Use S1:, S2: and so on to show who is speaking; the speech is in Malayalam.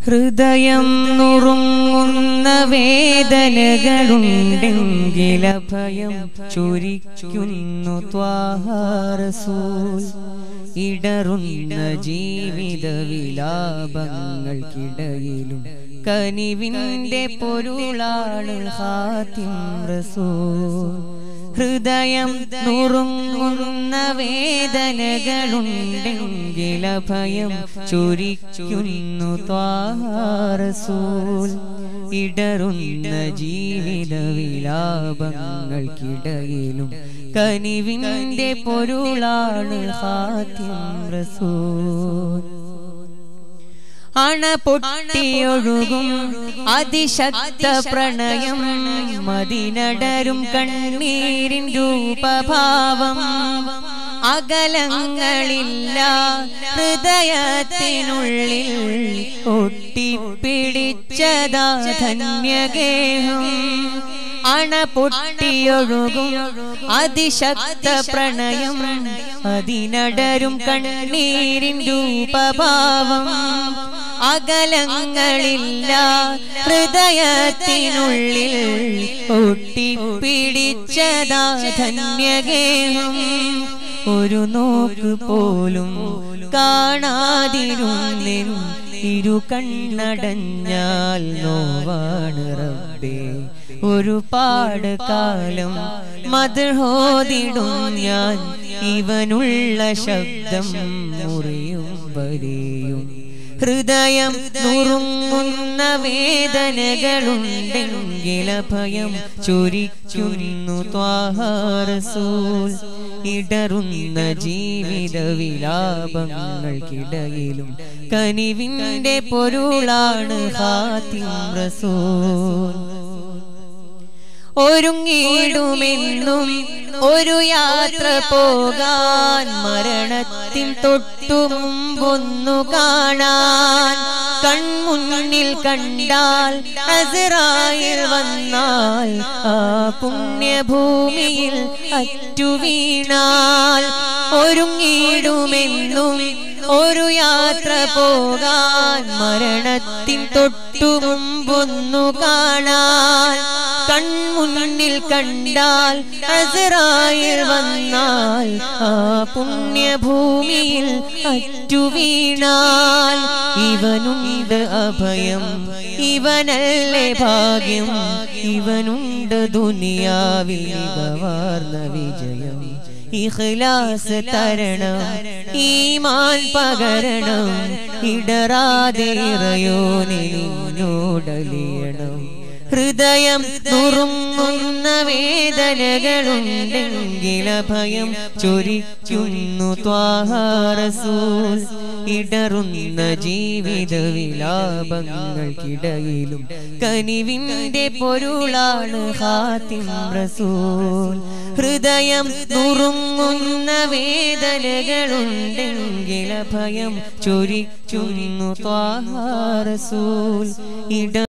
S1: ഹൃദയം നുറുങ്ങുന്ന വേദനകളുണ്ടെങ്കിൽ ഭയം ചൊരിക്കുന്നു ത്വാഹാരസൂൽ ഇടറുന്ന ജീവിത വിലാപങ്ങൾക്കിടയിലും കനിവിൻ്റെ പൊരുളാണ് ഹാത്തിം റസൂൽ ഹൃദയം നുറുങ്ങുന്ന വേദനകളുണ്ടെങ്കിൽ ഭയം ചൊരിക്കുന്നു ത്വാഹാരസൂൽ ഇടറുന്ന ജീവിത വിലാപങ്ങൾക്കിടയിലും കനിവിൻ്റെ പൊരുളാണ് ഹാത്യം റസൂൽ അണ പൊട്ടിയൊഴുകും അതിശക്ത പ്രണയം മതിനടരും കണ്ണീരിൻ രൂപഭാവം അകലങ്ങളില്ല ഹൃദയത്തിനുള്ളിൽ ഒട്ടിപ്പിടിച്ചതാ ധന്യഗേഹം അണ പൊട്ടിയൊഴുകും അതിശക്ത പ്രണയം അതിനടരും കണ്ണീരിൻ രൂപഭാവം അകലങ്ങളില്ല ഹൃദയത്തിനുള്ളിൽ ഒട്ടിപ്പിടിച്ചതാ ധന്യഗേഹം ഒരു നോക്ക് പോലും കാണാതിരുന്നിൻ ഇരു കണ്ണടഞ്ഞാൽ നോവാണ് റബ്ബേ ഒരുപാട് കാലം മധുഹോതിടും ഞാൻ ഇവനുള്ള ശബ്ദം മുറിയും വരെയും ഹൃദയം നുറുങ്ങുന്ന വേദനകളുണ്ടെങ്കിൽ ഭയം ചൊരിക്കുന്നു ത്വാഹാരസൂൽ ഇടറുന്ന ജീവിത വിലാപങ്ങൾക്കിടയിലും കനിവിൻ്റെ പൊരുളാണ് ഹാത്തിം റസൂൽ ഒരുങ്ങിടുമെന്നും ഒരു യാത്ര പോകാൻ മരണത്തിൻ തൊട്ടു മുമ്പൊന്നു കാണാൻ കൺമുന്നിൽ കണ്ടാൽ അസറായിൽ വന്നാൽ ആ പുണ്യഭൂമിയിൽ അറ്റു വീണാൽ ഒരുങ്ങിടുമെന്നും ഒരു യാത്ര പോകാൻ മരണത്തിൻ തൊട്ടു മുമ്പൊന്നു കാണാൻ കൺമുന്നിൽ കണ്ടാൽ അസറായിൽ വന്നാൽ ആ പുണ്യഭൂമിയിൽ അറ്റു വീണാൽ ഇവനുണ്ട് അഭയം ഇവനല്ലേ ഭാഗ്യം ഇവനുണ്ട് ദുനിയാവിൽ മികവാർന്ന വിജയം ഇഖ്ലാസ് തരണം ഈമാൻ പകരണം ഇടറാതെ ഇറയോനിനോടലിയണം ഹൃദയം നുറുങ്ങുന്ന വേദനകളുണ്ടെങ്കിൽ ഭയം ചൊരിക്കുന്നു ത്വാഹാരസൂൽ ഇടറുന്ന ജീവിത വിലാപങ്ങൾക്കിടയിലും കനിവിൻ്റെ പൊരുളാണ് ഹാത്തിം റസൂൽ ഹൃദയം നുറുങ്ങുന്ന വേദനകളുണ്ടെങ്കിൽ ഭയം ചൊരിക്കുന്നു ത്വാഹാരസൂൽ ഇട